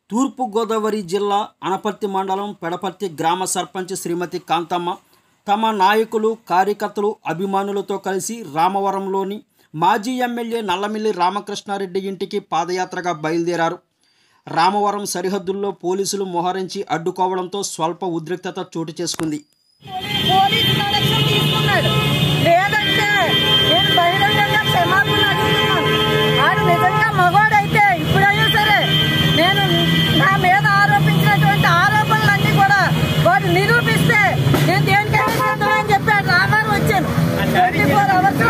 తూర్పుగోదావరి జిల్లా అనపర్తి మండలం పెడపర్తి గ్రామ సర్పంచ్ శ్రీమతి కాంతమ్మ తమ నాయకులు కార్యకర్తలు అభిమానులతో కలిసి రామవరంలోని మాజీ ఎమ్మెల్యే నల్లమిల్లి రామకృష్ణారెడ్డి ఇంటికి పాదయాత్రగా బయలుదేరారు రామవరం సరిహద్దుల్లో పోలీసులు మోహరించి అడ్డుకోవడంతో స్వల్ప ఉద్రిక్తత చోటు చేసుకుంది పోలీసు ప్రొటెక్షన్ తీసుకున్నాడు లేదంటే నేను బహిరంగంగా క్షమాపణ అడుగుతున్నాను ఆడు నిజంగా మగవాడైతే ఇప్పుడైనా సరే నేను నా మీద ఆరోపించినటువంటి ఆరోపణలన్నీ కూడా వాడు నిరూపిస్తే నేను దేనికైనా సిద్ధమని చెప్పాడు రాగారు వచ్చాను ట్వంటీ ఫోర్ అవర్స్